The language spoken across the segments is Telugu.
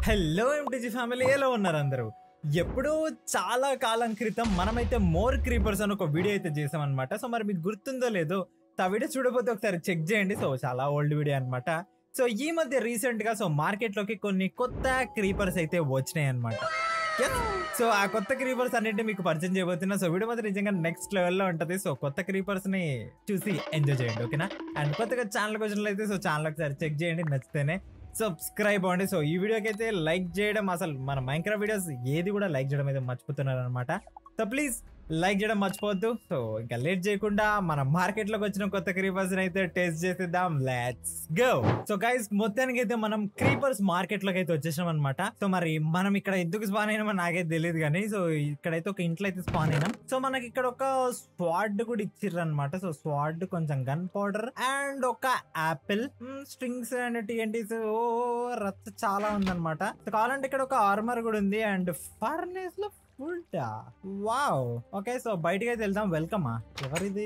హలో ఎంటీజీ ఫ్యామిలీ ఎలా ఉన్నారు అందరూ ఎప్పుడో చాలా కాలం క్రితం మనమైతే మోర్ క్రీపర్స్ అని ఒక వీడియో అయితే చేసామన్నమాట సో మరి మీకు గుర్తుందో లేదో సో ఆ వీడియో చూడకపోతే ఒకసారి చెక్ చేయండి సో చాలా ఓల్డ్ వీడియో అన్నమాట సో ఈ మధ్య రీసెంట్ గా సో మార్కెట్ లోకి కొన్ని కొత్త క్రీపర్స్ అయితే వచ్చినాయి అనమాట సో ఆ కొత్త క్రీపర్స్ అన్నింటినీ మీకు పరిచయం చేయబోతున్నా సో వీడియో మాత్రం నిజంగా నెక్స్ట్ లెవెల్లో ఉంటుంది సో కొత్త క్రీపర్స్ ని చూసి ఎంజాయ్ చేయండి ఓకేనా అండ్ కొత్తగా ఛానల్ వచ్చినట్లు అయితే సో ఛానల్ ఒకసారి చెక్ చేయండి నచ్చితేనే సబ్స్క్రైబ్ అవ్వండి సో ఈ వీడియోకి అయితే లైక్ చేయడం అసలు మన మైక్రో వీడియోస్ ఏది కూడా లైక్ చేయడం అయితే మర్చిపోతున్నారు అనమాట సో ప్లీజ్ లైక్ చేయడం మర్చిపోవద్దు సో ఇంకా లేట్ చేయకుండా మన మార్కెట్ లోకి వచ్చిన కొత్త క్రీపర్స్ అయితే టేస్ట్ చేసేద్దాం లెట్స్ గో సో గైస్ మొత్తానికి అయితే మనం క్రీపర్స్ మార్కెట్ లోకి అయితే వచ్చేసాం అనమాట సో మరి మనం ఇక్కడ ఎందుకు స్పాన్ అయినామో నాకైతే తెలియదు కానీ సో ఇక్కడైతే ఒక ఇంట్లో అయితే స్పాన్ అయినాం సో మనకి ఇక్కడ ఒక స్వాడ్ కూడా ఇచ్చిర్రు అనమాట సో స్వాడ్ కొంచెం గన్ పౌడర్ అండ్ ఒక యాపిల్ స్ట్రింగ్స్ అండ్ టీఎన్టీస్ ఓ రచ్చ చాలా ఉందన్నమాట సో కావాలంటే ఇక్కడ ఒక ఆర్మర్ కూడా ఉంది అండ్ ఫర్నేస్ లో ఫుడ్ వావ్ ఓకే సో బయటకి అయితే వెళ్దాం వెల్కమా ఎవరిది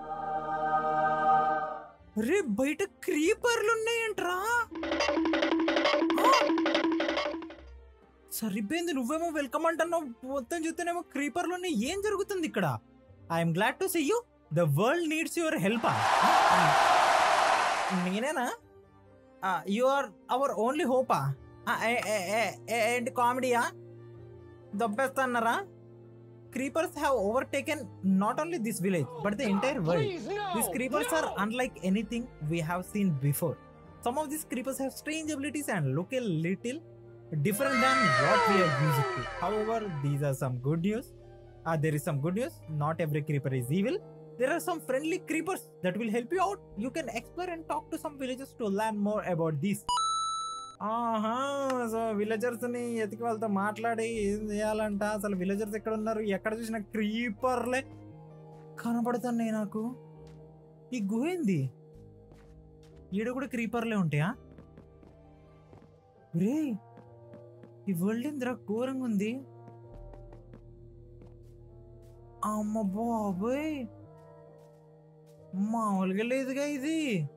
రే బయట క్రీపర్లు ఉన్నాయంట్రా సరిపోయింది నువ్వేమో వెల్కమ్ అంటున్నావు మొత్తం చూస్తేనేమో క్రీపర్లు ఉన్నాయి ఏం జరుగుతుంది ఇక్కడ I'm glad to see you the world needs your help నేనేనా యు ఆర్ అవర్ ఓన్లీ హోపా ఏంటి కామెడీయా దొబ్బేస్తాన్నారా creepers have overtaken not only this village but the entire world Please, no! These creepers are unlike anything we have seen before. Some of these creepers have strange abilities and look a little different than what we are used to. However, these are some good news. Uh, there is some good news. Not every creeper is evil. There are some friendly creepers that will help you out. You can explore and talk to some villagers to learn more about these. ఆహా సో విలేజర్స్ ని ఎతికి వాళ్ళతో మాట్లాడి ఏం చేయాలంట అసలు విలేజర్స్ ఎక్కడ ఉన్నారు ఎక్కడ చూసిన క్రీపర్లే కనపడుతున్నాయి నాకు ఈ గుహ ఏంది ఈడ కూడా క్రీపర్లే ఉంటాయా రే ఈ వరల్డ్ ఇంద్ర ఘోరంగా ఉంది అమ్మ బాబోయ్ మామూలుగా లేదుగా ఇది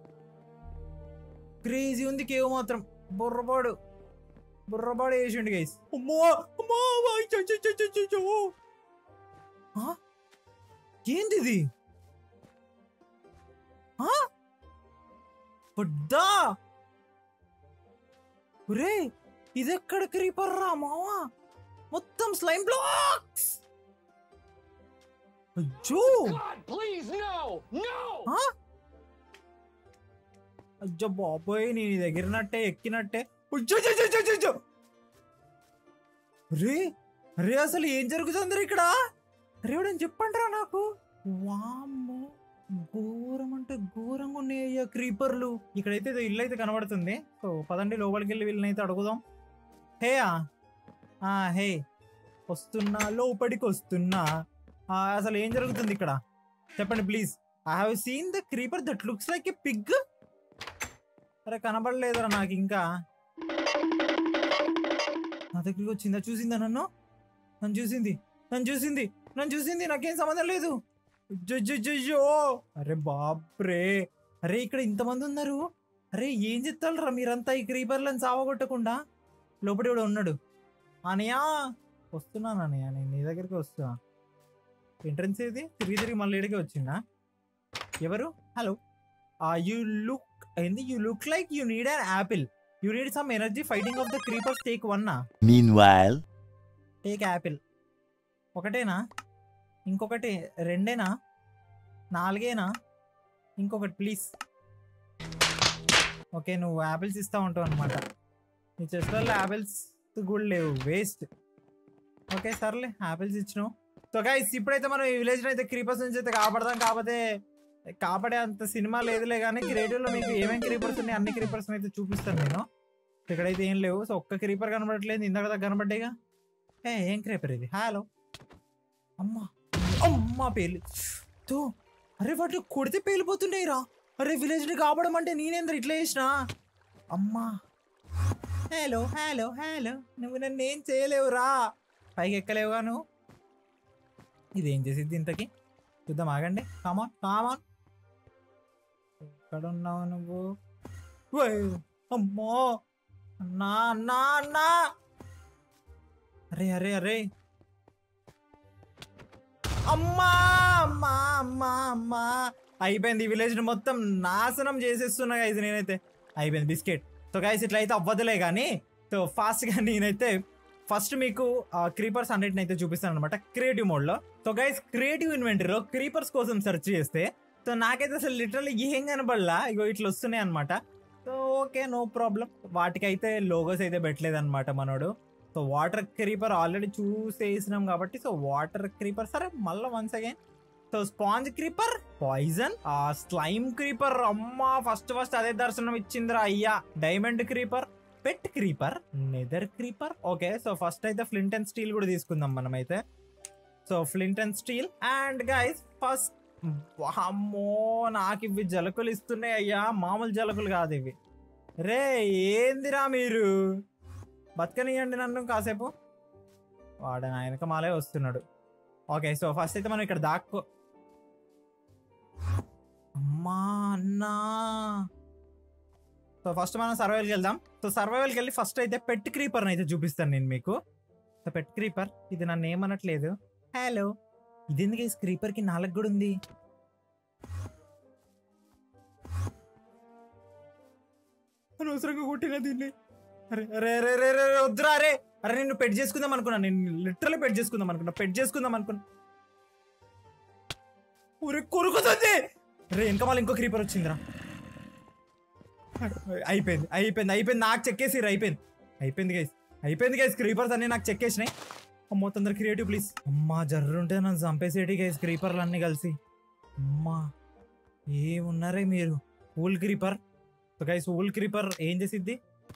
క్రేజీ ఉంది కేవ్ మాత్రం బుర్రపాడు బుర్రపాడు వేసిండు గైస్ అమ్మో అమ్మో వాయ్ చ చ చ చ చ చ ఓ. ఆ? ఏంది ఇది ఆ? వద్దా ఒరే ఇది ఎక్కడ క్రీపర్ రా మావా మొత్తం స్లైమ్ బ్లాక్స్ అజ్జో God, please, no! No! ఆ? అజ్జో బాబోయ్ నేను ఎగిరినట్టే ఎక్కినట్టే ఉజ్జో జో జో జో జో జో. రే రే అసలు ఏం జరుగుతుంది రే ఇక్కడ రేవడని చెప్పండిరా నాకు వామ్మో ఘోరం అంటే ఘోరంగా ఉన్నాయి అయ్యా క్రీపర్లు ఇక్కడైతే ఏదో ఇల్లు అయితే కనబడుతుంది సో పదండి లోపలికి వెళ్ళి వీళ్ళని అయితే అడుగుదాం హేయా ఆ, హే వస్తున్నా లోపలికి వస్తున్నా ఆ, అసలు ఏం జరుగుతుంది ఇక్కడ చెప్పండి please I have seen the creeper that looks like a pig అరే కనబడలేదురా నాకు ఇంకా నా దగ్గరికి వచ్చిందా చూసిందా నన్ను నన్ను చూసింది నన్ను చూసింది నన్ను చూసింది నాకేం సంబంధం లేదు జో అరే బాప్రే అరే ఇక్కడ ఇంతమంది ఉన్నారు అరే ఏం చెప్తారా మీరంతా ఈ క్రీపర్లను సావగొట్టకుండా లోపలి కూడా ఉన్నాడు అనయా వస్తున్నాను అనయ్య నేను నీ దగ్గరికి వస్తున్నా ఎంట్రన్స్ ఏది తిరిగి తిరిగి మళ్ళీ ఇడికి వచ్చిందా ఎవరు హలో యూ లుక్ ఏంది you look like you need an apple you need some energy fighting off the creepers take one Meanwhile, take apple ఒకటేనా ఇంకొకటి రెండేనా నాలుగేనా ఇంకొకటి ప్లీజ్ ఓకే నువ్వు యాపిల్స్ ఇస్తా ఉంటావు అనమాట నీ చెస్ట్లో యాపిల్స్ కూడా లేవు వేస్ట్ ఓకే సర్లే యాపిల్స్ ఇచ్చినావు సో గైస్ ఇప్పుడైతే మనం ఈ విలేజ్ అయితే క్రీపర్స్ నుంచి అయితే కాపాడదాం కాకపోతే కాపాడే అంత సినిమా లేదులే కానీ క్రియేటివ్లో మీకు ఏమేమి క్రీపర్స్ ఉన్నాయి అన్ని క్రీపర్స్ అయితే చూపిస్తాను నేను ఇక్కడైతే ఏం లేవు సో ఒక్క క్రీపర్ కనబడట్లేదు ఇందాక దాకా కనబడ్డాయిగా ఏ ఏం క్రీపర్ ఇది హలో అమ్మా అమ్మా పేలు తో అరే వాటిని కొడితే పేలిపోతున్నాయి రా అరే విలేజ్ని కాపాడడం అంటే నేనేంద్ర ఇట్లా చేసినా అమ్మా హలో హలో హలో నువ్వు నన్ను ఏం చేయలేవురా పైకి ఎక్కలేవుగా నువ్వు ఇదేం చేసిద్ది ఇంతకి చూద్దాం ఆగండి కామాన్ కామాన్ ఎక్కడున్నావు నువ్వు ఓయ్, అమ్మో అన్నా అన్నా అన్నా అరే అరే అరే అమ్మా అమ్మా అమ్మా అమ్మా అయిపోయింది ఈ విలేజ్ మొత్తం నాశనం చేసేస్తున్నా గైస్ నేనైతే అయిపోయింది బిస్కెట్ సో గైస్ ఇట్లా అయితే అవ్వదులే కానీ సో ఫాస్ట్గా నేనైతే ఫస్ట్ మీకు క్రీపర్స్ అన్నిటిని అయితే చూపిస్తాను అనమాట క్రియేటివ్ మోడ్లో సో గైస్ క్రియేటివ్ ఇన్వెంటరీలో క్రీపర్స్ కోసం సెర్చ్ చేస్తే సో నాకైతే అసలు లిటరల్లీ ఏం కనబడలా ఇగో ఇట్లా వస్తున్నాయి అనమాట సో ఓకే నో ప్రాబ్లం వాటికైతే లోగోస్ అయితే పెట్టలేదు అనమాట మనోడు సో వాటర్ క్రీపర్ ఆల్రెడీ చూసేసినాం కాబట్టి సో వాటర్ క్రీపర్ సరే మళ్ళీ once again so sponge creeper poison ఆ స్లైమ్ క్రీపర్ అమ్మా ఫస్ట్ ఫస్ట్ అదే దర్శనం ఇచ్చిందిరా అయ్యా diamond creeper pet creeper nether creeper okay so first అయితే ఫ్లింట్ అండ్ స్టీల్ కూడా తీసుకుందాం మనం అయితే so flint and steel and guys first అమ్మో నాకు ఇవి జలకులు ఇస్తున్నాయి అయ్యా మామూలు జలకులు కాదు ఇవి రే ఏందిరా మీరు బతకనియండి నన్ను కాసేపు వాడు నా వెనక మాలే వస్తున్నాడు ఓకే సో ఫస్ట్ అయితే మనం ఇక్కడ దాక్కో అమ్మా అన్నా సో ఫస్ట్ మనం సర్వైవల్కి వెళ్దాం సో సర్వైవల్కి వెళ్ళి ఫస్ట్ అయితే పెట్ క్రీపర్ అయితే చూపిస్తాను నేను మీకు సో పెట్ క్రీపర్ ఇది నన్ను ఏమనట్లేదు హలో ఇది ఎందుకు ఈ క్రీపర్ కి నాలుగు కూడా ఉంది అనవసరంగా కొట్టిన దీన్ని అరే అరే అరే అరే అరే అరే, వద్దురా అరే అరే నిన్ను పెట్ చేసుకుందాం అనుకున్నా నేను లిటరల్లీ పెట్ చేసుకుందాం అనుకున్నా పెట్ చేసుకుందాం అనుకున్నా ఊరి కొరుకుతుంది రే ఇంకా మళ్ళీ ఇంకో క్రీపర్ వచ్చిందిరా అయిపోయింది అయిపోయింది అయిపోయింది నాకు చెక్కేసిర్రు అయిపోయింది అయిపోయింది గైస్ అయిపోయింది గైస్ క్రీపర్స్ అన్ని నాకు చెక్కేసినాయి అమ్మో తొందర క్రియేటివ్ ప్లీజ్ అమ్మా జర్రుంటే నన్ను చంపేసేటి గైస్ క్రీపర్లు అన్ని కలిసి అమ్మా ఏమున్నారే మీరు wool creeper so guys wool creeper ఏం చేసిద్ది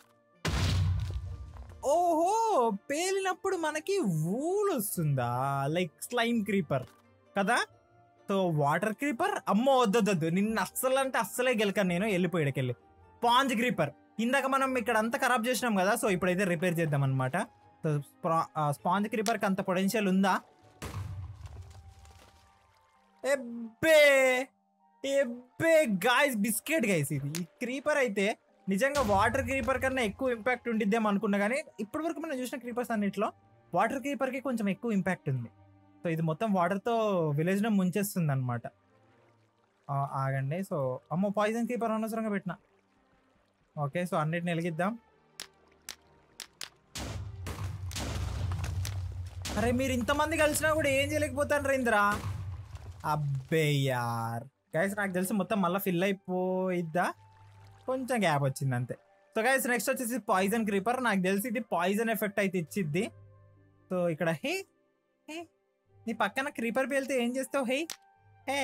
ఓహో పేలినప్పుడు మనకి ఊల్ వస్తుందా లైక్ స్లైమ్ క్రీపర్ కదా సో వాటర్ క్రీపర్ అమ్మో వద్దొద్దు నిన్ను అస్సలు అంటే అస్సలే గెలకను నేను వెళ్ళిపోయాడుకెళ్ళి స్పాంజ్ క్రీపర్ ఇందాక మనం ఇక్కడ అంతా ఖరాబ్ చేసినాం కదా సో ఇప్పుడైతే రిపేర్ చేద్దాం అనమాట సో స్పాంజ్ క్రీపర్కి అంత పొటెన్షియల్ ఉందా ఎబ్బే ఎబ్బే గాయస్ బిస్కెట్ గైస్ ఇది ఈ క్రీపర్ అయితే నిజంగా వాటర్ క్రీపర్ కన్నా ఎక్కువ ఇంపాక్ట్ ఉండిద్దేమో అనుకున్నా కానీ ఇప్పటి వరకు మనం చూసిన క్రీపర్స్ అన్నిట్లో వాటర్ క్రీపర్కి కొంచెం ఎక్కువ ఇంపాక్ట్ ఉంది సో ఇది మొత్తం వాటర్తో విలేజ్లో ముంచేస్తుంది అనమాట ఆగండి సో అమ్మో పాయిజన్ క్రీపర్ అనవసరంగా పెట్టిన ఓకే సో అన్నిటిని వెలిగిద్దాం అరే మీరు ఇంతమంది కలిసినా కూడా ఏం చేయలేకపోతాను రేంద్రా అబ్బే యార్ గైస్ నాకు తెలిసి మొత్తం మళ్ళీ ఫిల్ అయిపోయిద్దా కొంచెం గ్యాప్ వచ్చింది అంతే సో గైస్ నెక్స్ట్ వచ్చేసి పాయిజన్ క్రీపర్ నాకు తెలిసి ఇది పాయిజన్ ఎఫెక్ట్ అయితే ఇచ్చిద్ది సో ఇక్కడ హే హే నీ పక్కన క్రీపర్ పేలితే ఏం చేస్తావు హే హే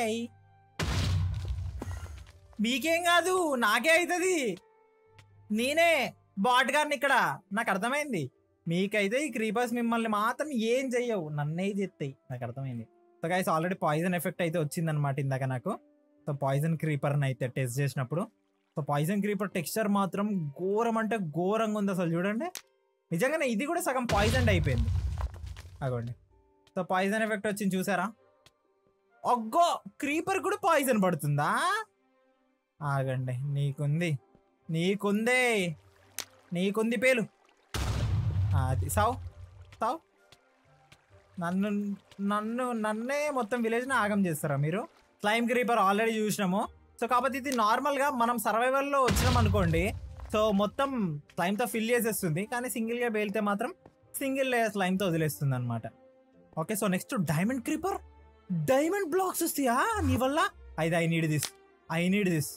మీకేం కాదు నాకే అవుతుంది నేనే బాట్ గారిని ఇక్కడ నాకు అర్థమైంది మీకైతే ఈ క్రీపర్స్ మిమ్మల్ని మాత్రం ఏం చెయ్యవు నన్నే చెప్తాయి నాకు అర్థమైంది so guys already poison effect అయితే వచ్చిందనమాట ఇందాక నాకు సో పాయిజన్ క్రీపర్ని అయితే టెస్ట్ చేసినప్పుడు సో పాయిజన్ క్రీపర్ టెక్స్చర్ మాత్రం ఘోరం అంటే ఘోరంగా ఉంది అసలు చూడండి నిజంగానే ఇది కూడా సగం పాయిజన్ అయిపోయింది అగోండి సో పాయిజన్ ఎఫెక్ట్ వచ్చింది చూసారా ఒగ్గో క్రీపర్ కూడా పాయిజన్ పడుతుందా ఆగండి నీకుంది నీకుందే నీకుంది పేలు అది సావు సావు నన్ను నన్ను నన్నే మొత్తం విలేజ్ని ఆగం చేస్తారా మీరు స్లైమ్ క్రీపర్ ఆల్రెడీ చూసినాము సో కాబట్టి ఇది నార్మల్గా మనం సర్వైవల్లో వచ్చినాం అనుకోండి సో మొత్తం స్లైమ్తో ఫిల్ చేసేస్తుంది కానీ సింగిల్గా పేలితే మాత్రం సింగిల్ లేయర్ స్లైమ్తో వదిలేస్తుంది అనమాట okay so next diamond creeper diamond blocks వస్తాయా నీ వల్ల అయితే I need this I need this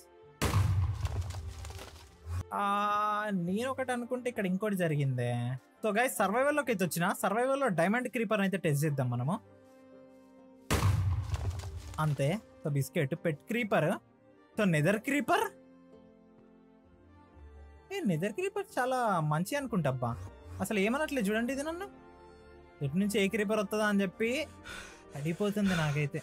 నేను ఒకటి అనుకుంటే ఇక్కడ ఇంకోటి జరిగిందే సో గైస్ సర్వైవల్లోకి అయితే వచ్చిన సర్వైవల్లో డైమండ్ క్రీపర్ అయితే టెస్ట్ చేద్దాం మనము అంతే so biscuit pet creeper so nether creeper a nether creeper చాలా మంచి అనుకుంటా అబ్బా అసలు ఏమనట్లేదు చూడండి ఇది నన్ను ఎటు నుంచి ఏ క్రీపర్ వస్తుందా అని చెప్పి అడిగిపోతుంది నాకైతే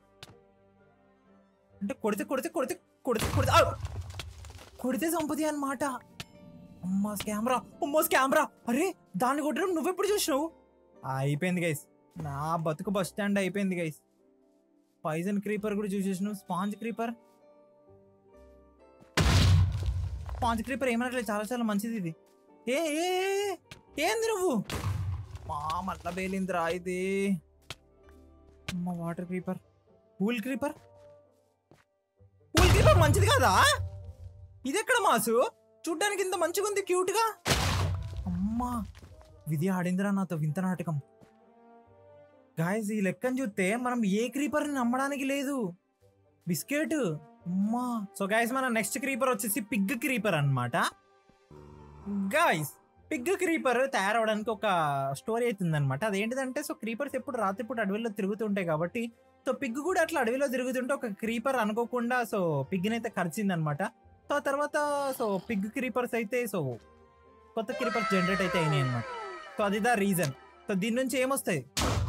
అంటే కొడితే కొడితే కొడితే కొడితే కొడితే ఆ! కొడితే సంపతి అన్నమాట అమ్మా కెమెరా అమ్మో కెమెరా అరే దాన్ని కొట్టడం నువ్వెప్పుడు చూసినావు ఆ, అయిపోయింది గైస్ నా బతుకు బస్ స్టాండ్ అయిపోయింది గైస్ పాయిజన్ క్రీపర్ కూడా చూసేసినావు స్పాంజ్ క్రీపర్ స్పాంజ్ క్రీపర్ ఏమనట్లేదు చాలా చాలా మంచిది ఇది ఏ ఏ ఏ, ఏంది నువ్వు మా మళ్ళా బేలిందిరా ఇది అమ్మ water creeper pool creeper pool creeper మంచిది కాదా ఇది ఎక్కడ మాసు చూడ్డానికి ఇంత మంచిగా ఉంది క్యూట్ గా అమ్మా విధి ఆడిందిరా నాతో వింత నాటకం గాయస్ ఈ లెక్కను చూస్తే మనం ఏ క్రీపర్ని నమ్మడానికి లేదు బిస్కెట్ అమ్మా సో గాయస్ మన నెక్స్ట్ క్రీపర్ వచ్చేసి పిగ్ క్రీపర్ అన్నమాట గాయస్ పిగ్ క్రీపర్ తయారవడానికి ఒక స్టోరీ అవుతుంది అనమాట అదేంటిదంటే సో క్రీపర్స్ ఎప్పుడు రాత్రిపూట అడవిలో తిరుగుతుంటాయి కాబట్టి సో పిగ్ కూడా అట్లా అడవిలో తిరుగుతుంటే ఒక క్రీపర్ అనుకోకుండా సో పిగ్ని అయితే కరిచింది అనమాట సో ఆ తర్వాత సో పిగ్ క్రీపర్స్ అయితే సో కొత్త క్రీపర్స్ జనరేట్ అయితే అయినాయి అనమాట సో అది ద రీజన్ సో దీని నుంచి ఏమొస్తాయి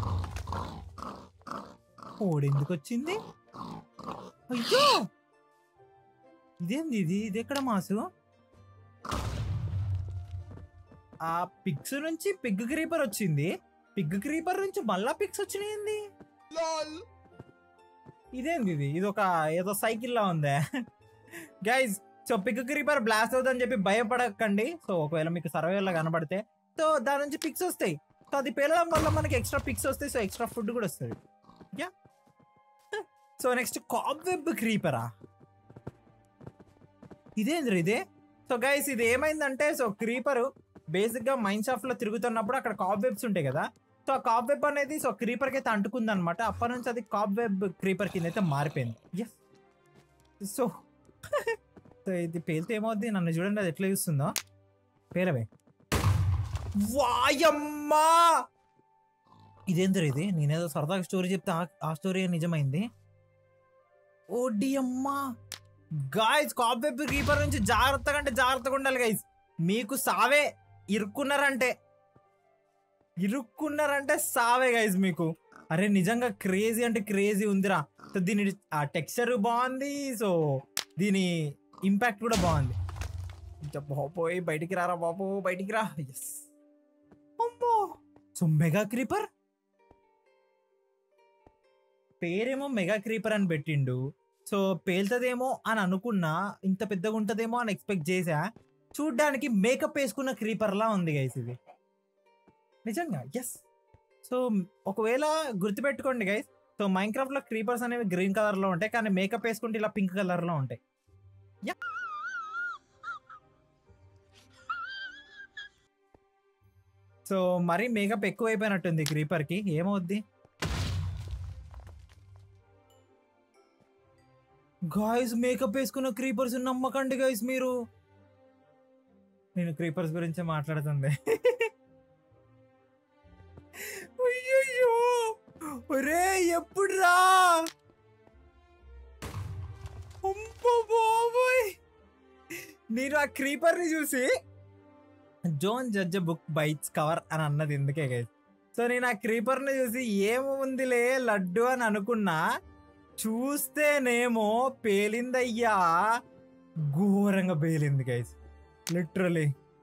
ఓడి ఎందుకు వచ్చింది అయ్యో ఇదేంది ఇది ఇది ఎక్కడ మాసు ఆ పిగ్స్ నుంచి పిగ్ క్రీపర్ వచ్చింది పిగ్ క్రీపర్ నుంచి మళ్ళా పిగ్స్ వచ్చినాయింది ఇదేంది ఇది ఇది ఒక ఏదో సైకిల్ లా ఉందే guys so pig creeper blast అవుతుందని చెప్పి భయపడకండి సో ఒకవేళ మీకు సర్వేలో కనబడితే సో దాని నుంచి పిక్స్ వస్తాయి సో అది పేలడం వల్ల మనకి ఎక్స్ట్రా పిక్స్ వస్తాయి సో ఎక్స్ట్రా ఫుడ్ కూడా వస్తుంది yeah so next cobweb క్రీపరా ఇదేంద్ర ఇదే సో గైస్ ఇది ఏమైందంటే సో క్రీపర్ బేసిక్ గా మైన్ షాఫ్ట్ లో తిరుగుతున్నప్పుడు అక్కడ కాప్ వెబ్స్ ఉంటాయి కదా సో ఆ కాప్ వెబ్ అనేది సో క్రీపర్ కి అయితే అంటుకుంది అనమాట అప్పటి నుంచి అది కాప్ వెబ్ క్రీపర్ కింద అయితే మారిపోయింది ఎస్ సో సో ఇది పేలితే ఏమవుద్ది నన్ను చూడండి అది ఎట్లా చూస్తుందో పేలవే వాయమ్మా ఇదేందరు ఇది నేనేదో సరదాగా స్టోరీ చెప్తే ఆ- ఆ స్టోరీ నిజమైంది ఓడి అమ్మా గాయస్ కాప్ వెబ్ క్రీపర్ నుంచి జాగ్రత్తగా అంటే జాగ్రత్తగా ఉండాలి గైస్ మీకు సావే ఇరుక్కున్నారంటే ఇరుక్కున్నారంటే సావే గైస్ మీకు అరే నిజంగా క్రేజీ అంటే క్రేజీ ఉందిరా సో దీని ఆ టెక్స్చర్ బాగుంది సో దీని ఇంపాక్ట్ కూడా బాగుంది ఇంకా బాబోయ్ బయటికి రారా బాబు బయటికి రా ఎస్ అమ్మో సో మెగా క్రీపర్ పేరేమో మెగా క్రీపర్ అని పెట్టిండు సో పేలుతుందేమో అని అనుకున్నా ఇంత పెద్దగా ఉంటుందేమో అని ఎక్స్పెక్ట్ చేసా చూడ్డానికి మేకప్ వేసుకున్న క్రీపర్ లా ఉంది గైస్ ఇది నిజంగా ఎస్ సో ఒకవేళ గుర్తుపెట్టుకోండి గైస్ సో మైన్క్రాఫ్ట్ లో క్రీపర్స్ అనేవి గ్రీన్ కలర్ లో ఉంటాయి కానీ మేకప్ వేసుకుంటే ఇలా పింక్ కలర్ లో ఉంటాయి యా సో మరి మేకప్ ఎక్కువ అయిపోయినట్టుంది క్రీపర్ కి ఏమవుద్ది గాయస్ మేకప్ వేసుకున్న క్రీపర్స్ నమ్మకండి గాయస్ మీరు నేను క్రీపర్స్ గురించి మాట్లాడుతుంది అయ్యయ్యో ఒరే ఎప్పుడు రా బాబోయ్ నేను ఆ క్రీపర్ ని చూసి జోన్ జడ్జ్ బుక్ బైట్స్ కవర్ అని అన్నది ఎందుకే గైస్ సో నేను ఆ క్రీపర్ ని చూసి ఏముందిలే లడ్డు అని అనుకున్నా చూస్తేనేమో పేలిందయ్యా ఘోరంగా పేలింది గైస్ లిటరలీ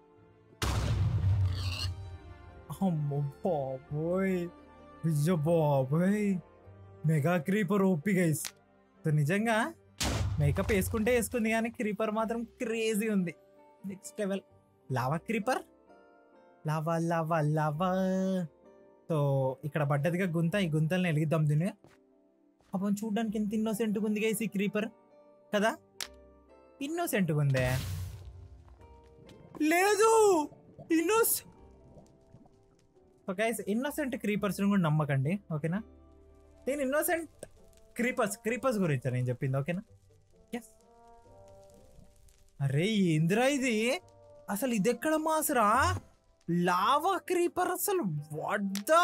అమ్మో బాబోయ్ అయ్యో బాబోయ్ mega creeper OP guys so నిజంగా మేకప్ వేసుకుంటే వేసుకుంది కానీ క్రీపర్ మాత్రం క్రేజీ ఉంది next level lava creeper lava lava lava so ఇక్కడ పడ్డదిగా గుంత ఈ గుంతల్ని వెలిగిద్దాం దీన్ని పాపం చూడడానికి ఎంత ఇన్నోసెంట్గా ఉంది గైస్ ఈ క్రీపర్ కదా ఇన్నోసెంట్గా ఉందే లేదు ఇన్నోస్ గైస్ ఇన్నోసెంట్ క్రీపర్స్ కూడా నమ్మకండి ఓకేనా నేను ఇన్నోసెంట్ క్రీపర్స్ క్రీపర్స్ గురించి నేను చెప్పింది ఓకేనా ఎస్ అరే ఏందిరా ఇది అసలు ఇది ఎక్కడ మాసరా లావా క్రీపర్ అసలు వడ్డా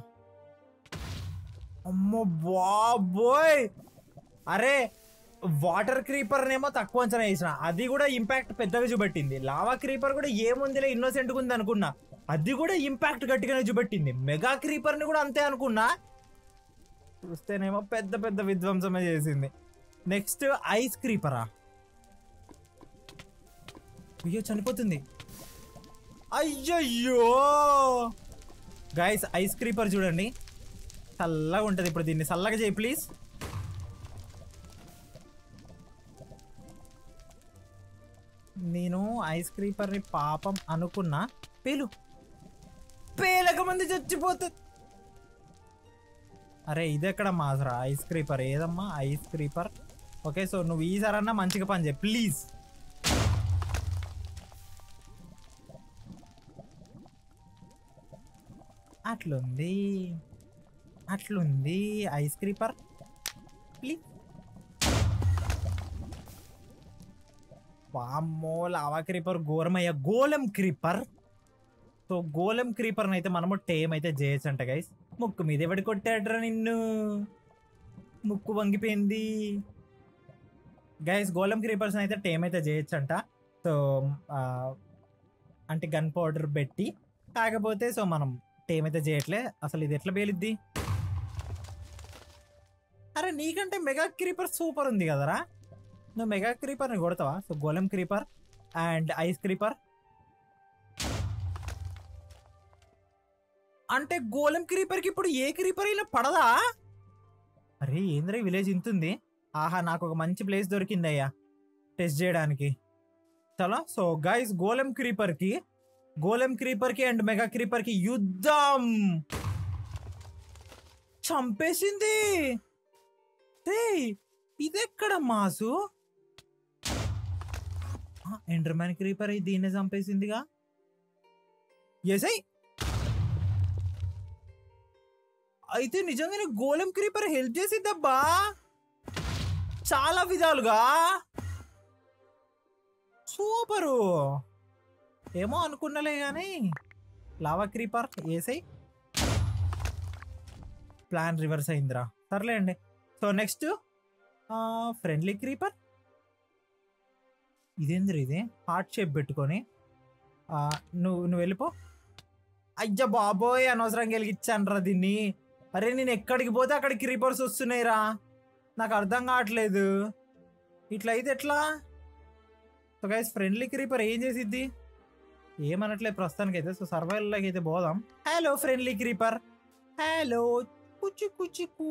అమ్మో బాబోయ్ అరే వాటర్ క్రీపర్ నేమో తక్కువ అంచనా వేసిన అది కూడా ఇంపాక్ట్ పెద్దగా చూపెట్టింది లావా క్రీపర్ కూడా ఏముందిలే ఇన్నోసెంట్ ఉంది అనుకున్నా అది కూడా ఇంపాక్ట్ గట్టిగానే చూపెట్టింది మెగా క్రీపర్ ని కూడా అంతే అనుకున్నా చూస్తేనేమో పెద్ద పెద్ద విధ్వంసమే చేసింది నెక్స్ట్ ఐస్ క్రీపరా అయ్యో చనిపోతుంది అయ్యయ్యో గైస్ ఐస్ క్రీపర్ చూడండి చల్లగా ఉంటుంది ఇప్పుడు దీన్ని చల్లగా చేయి ప్లీజ్ నేను ఐస్ క్రీపర్ని పాపం అనుకున్నా పేలు పేలక మంది చచ్చిపోతుంది అరే ఇదెక్కడ మాసరా ఐస్ క్రీపర్ ఏదమ్మా ఐస్ క్రీపర్ ఓకే సో నువ్వు ఈసారన్నా మంచిగా పని చేయి ప్లీజ్ అట్లుంది అట్లుంది ఐస్ క్రీపర్ ప్లీజ్ వామ్మో లావా క్రీపర్ ఘోరమయ్య golem creeper so golem creeper అయితే మనము టేమ్ అయితే చేయొచ్చంట గైస్ ముక్కు మీద ఎవడి కొట్టాడ్రా నిన్ను ముక్కు వంగిపోయింది గైస్ గోలెం క్రీపర్స్ అయితే టేమ్ అయితే చేయొచ్చంట సో ఆ, అంటే గన్ పౌడర్ పెట్టి కాకపోతే సో మనం టేమ్ అయితే చేయట్లే అసలు ఇది ఎట్లా పేలిద్ది అరే నీకంటే మెగా క్రీపర్ సూపర్ ఉంది కదరా నువ్వు మెగా క్రీపర్ని కొడతావా so golem creeper and ice creeper అంటే గోలెం క్రీపర్కి ఇప్పుడు ఏ క్రీపర్ అయినా పడదా అరే ఏంద్ర విలేజ్ ఇంతుంది ఆహా నాకు ఒక మంచి ప్లేస్ దొరికింది అయ్యా టెస్ట్ చేయడానికి చాలా సో గైస్ గోలెం క్రీపర్కి గోలెం క్రీపర్కి అండ్ మెగా క్రీపర్కి యుద్ధం చంపేసింది రే ఇదెక్కడ మాసు ఎండర్మ్యాన్ క్రీపర్ అయి దీన్నే చంపేసిందిగా ఎసై అయితే నిజంగానే గోలెం క్రీపర్ హెల్ప్ చేసిద్దబ్బా చాలా విధాలుగా సూపరు ఏమో అనుకున్నలే కానీ లావా క్రీపర్ ఏసై ప్లాన్ రివర్స్ అయిందిరా సర్లే అండి సో నెక్స్ట్ ఫ్రెండ్లీ క్రీపర్ ఇదేంద్ర ఇది హార్ట్ షేప్ పెట్టుకొని ఆ, నువ్వు నువ్వు వెళ్ళిపో అయ్యా బాబోయ్ అనవసరంగా వెలిగించానురా దీన్ని అరే నేను ఎక్కడికి పోతే అక్కడికి క్రీపర్స్ వస్తున్నాయిరా నాకు అర్థం కావట్లేదు ఇట్లా అయితే ఎట్లా సో గైస్ ఫ్రెండ్లీ క్రీపర్ ఏం చేసిద్ది ఏమనట్లేదు ప్రస్తుతానికి అయితే సో సర్వైవల్లోకి అయితే పోదాం హలో ఫ్రెండ్లీ క్రీపర్ హలో కుచి కుచి కూ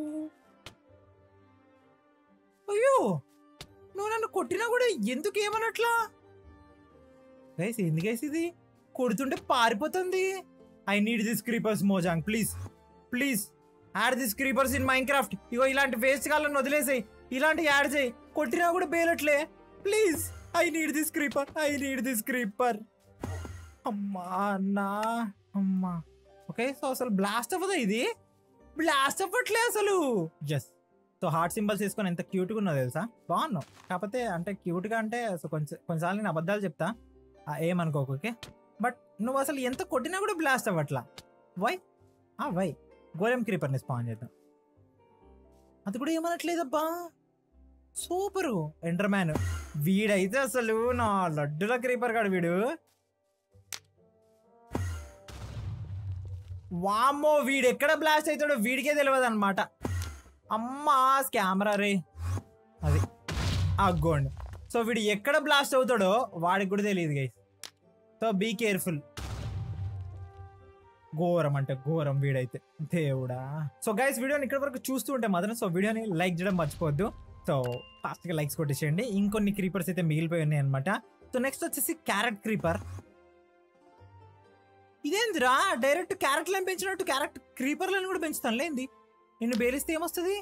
అయ్యో నువ్వు నన్ను కొట్టినా కూడా ఎందుకు ఏమనట్లా గైస్ ఎందుకేసి ఇది కొడుతుంటే పారిపోతుంది I need this creepers Mojang please please add this creepers in Minecraft ఇగో ఇలాంటి వేస్ట్ కాలను వదిలేసాయి ఇలాంటి యాడ్ చేయి కొట్టినా కూడా బేలట్లే please I need this creeper I need this creeper అమ్మా అన్నా అమ్మా ఓకే సో అసలు బ్లాస్ట్ అవ్వదా ఇది బ్లాస్ట్ అవ్వట్లే అసలు జస్ట్ సో హార్ట్ సింబల్స్ తీసుకొని ఎంత క్యూట్గా ఉన్నదో తెలుసా బాగున్నావు కాకపోతే అంటే క్యూట్గా అంటే సో కొంచెం కొన్నిసార్లు నేను అబద్ధాలు చెప్తా ఆ, ఏమనుకోకు ఓకే బట్ నువ్వు అసలు ఎంత కొట్టినా కూడా బ్లాస్ట్ అవ్వట్లా వై ఆ వై గోలెం క్రీపర్ని స్పాన్ చేద్దాం అది కూడా ఏమనట్లేదబ్బా సూపరు ఎంటర్ మ్యాన్ వీడైతే అసలు నా లడ్డుల క్రీపర్ కాడు వీడు వామ్మో వీడు ఎక్కడ బ్లాస్ట్ అవుతాడో వీడికే తెలియదు అనమాట అమ్మా కెమెరా రే అది అగ్గోండి సో వీడు ఎక్కడ బ్లాస్ట్ అవుతాడో వాడికి కూడా తెలియదు గైస్ సో బీ కేర్ఫుల్ ఘోరం అంటే ఘోరం వీడైతే దేవుడా సో గైస్ వీడియోని ఇక్కడ వరకు చూస్తూ ఉంటే మాత్రం సో వీడియోని లైక్ చేయడం మర్చిపోవద్దు సో ఫాస్ట్గా లైక్స్ కొట్టేసేయండి ఇంకొన్ని క్రీపర్స్ అయితే మిగిలిపోయి ఉన్నాయి అనమాట సో నెక్స్ట్ వచ్చేసి క్యారెట్ క్రీపర్ ఇదేందిరా డైరెక్ట్ క్యారెట్లను పెంచినట్టు క్యారెట్ క్రీపర్లను కూడా పెంచుతాను లేంది నిన్ను బేలిస్తే ఏమొస్తుంది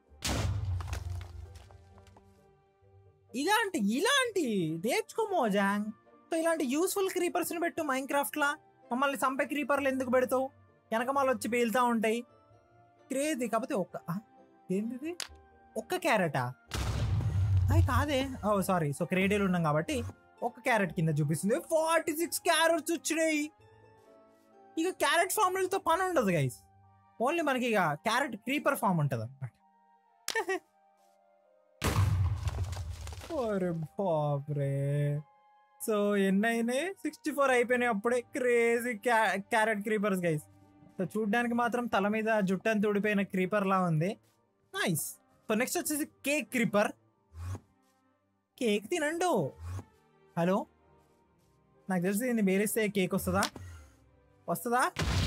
ఇలాంటి ఇలాంటి నేర్చుకో మోజాంగ్ సో ఇలాంటి యూస్ఫుల్ క్రీపర్స్ ని పెట్టు మైన్ క్రాఫ్ట్ లా మమ్మల్ని చంపే క్రీపర్లు ఎందుకు పెడతావు వెనక మళ్ళీ వచ్చి పేలుతా ఉంటాయి క్రేజీ కాకపోతే ఒక్క ఆ, ఏంటిది ఒక్క క్యారెటా అది కాదే ఓ సారీ సో క్రేడీలు ఉన్నాం కాబట్టి ఒక్క క్యారెట్ కింద చూపిస్తుంది ఫార్టీ సిక్స్ క్యారెట్స్ వచ్చినాయి ఇక క్యారెట్ ఫార్మ్లతో పని ఉండదు గైస్ ఓన్లీ మనకి ఇక క్యారెట్ క్రీపర్ ఫామ్ ఉంటుంది అనమాట ఓరే బాబ్రే సో ఎన్ని అయినాయి సిక్స్టీ ఫోర్ అయిపోయినాయి అప్పుడే crazy carrot creepers guys so చూడ్డానికి మాత్రం తల మీద జుట్టంతా ఊడిపోయిన క్రీపర్ లా ఉంది నైస్ సో నెక్స్ట్ వచ్చేసి కేక్ క్రీపర్ కేక్ తినండు హలో నాకు తెలిసి దీన్ని బేరిస్తే కేక్ వస్తుందా వస్తుందా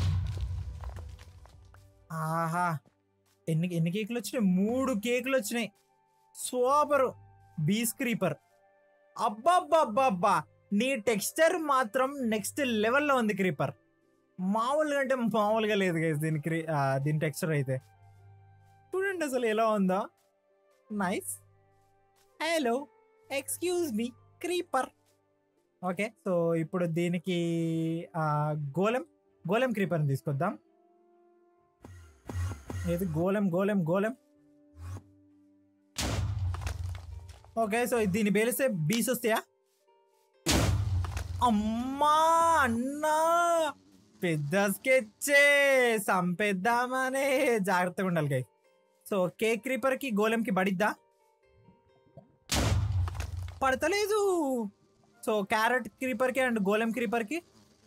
ఆహా ఎన్ని ఎన్ని కేకులు వచ్చినాయి మూడు కేకులు వచ్చినాయి సూపర్ బీస్ క్రీపర్ అబ్బబ్బబ్బబ్బా నీ టెక్స్చర్ మాత్రం నెక్స్ట్ లెవెల్లో ఉంది క్రీపర్ మామూలుగా అంటే మామూలుగా లేదు గైస్ దీని క్రీ ఆ, దీని టెక్స్చర్ అయితే చూడండి అసలు ఎలా ఉందో nice hello excuse me creeper okay so ఇప్పుడు దీనికి ఆ, గోలెం గోలెం క్రీపర్ని తీసుకొద్దాం ఏది golem golem golem okay so దీన్ని పేలిస్తే బీస్ వస్తాయా అమ్మా అన్నా పెద్ద స్కెచ్చే సంపేద్దామనే జాగ్రత్తగా ఉండాలి గై సో కేక్ క్రీపర్ కి గోలెం కి పడిద్దా పడతలేదు సో క్యారెట్ క్రీపర్ కి అండ్ గోలెం క్రీపర్ కి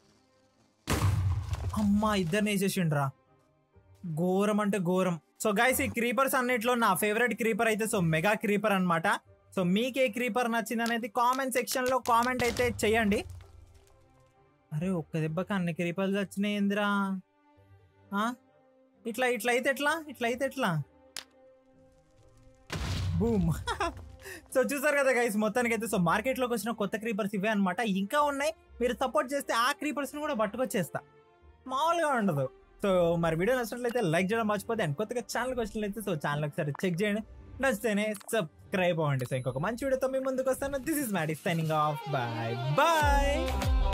అమ్మా ఇద్దరిని వేసేసిండ్రా ఘోరం అంటే ఘోరం సో గైస్ ఈ క్రీపర్స్ అన్నిట్లో నా ఫేవరెట్ క్రీపర్ అయితే సో మెగా క్రీపర్ అన్నమాట సో మీకు ఏ క్రీపర్ నచ్చింది అనేది కామెంట్ సెక్షన్ లో కామెంట్ అయితే చెయ్యండి అరే ఒక్క దెబ్బకి అన్ని క్రీపర్లు వచ్చినాయి ఏందిరా ఆ? ఇట్లా ఇట్లా అయితే ఎట్లా ఇట్లా అయితే ఎట్లా బూమ్ సో చూసారు కదా గైస్ మొత్తానికి అయితే సో మార్కెట్లోకి వచ్చిన కొత్త క్రీపర్స్ ఇవే అన్నమాట ఇంకా ఉన్నాయి మీరు సపోర్ట్ చేస్తే ఆ క్రీపర్స్ని కూడా పట్టుకొచ్చేస్తా మామూలుగా ఉండదు సో మరి వీడియో నచ్చినట్లయితే లైక్ చేయడం మర్చిపోతే అండ్ కొత్తగా ఛానల్కి వచ్చినట్లయితే సో ఛానల్ ఒకసారి చెక్ చేయండి నచ్చితేనే సబ్స్క్రైబ్ అవ్వండి సో ఇంకొక మంచి వీడియోతో మీ ముందుకు వస్తాను this is Maddy signing off bye bye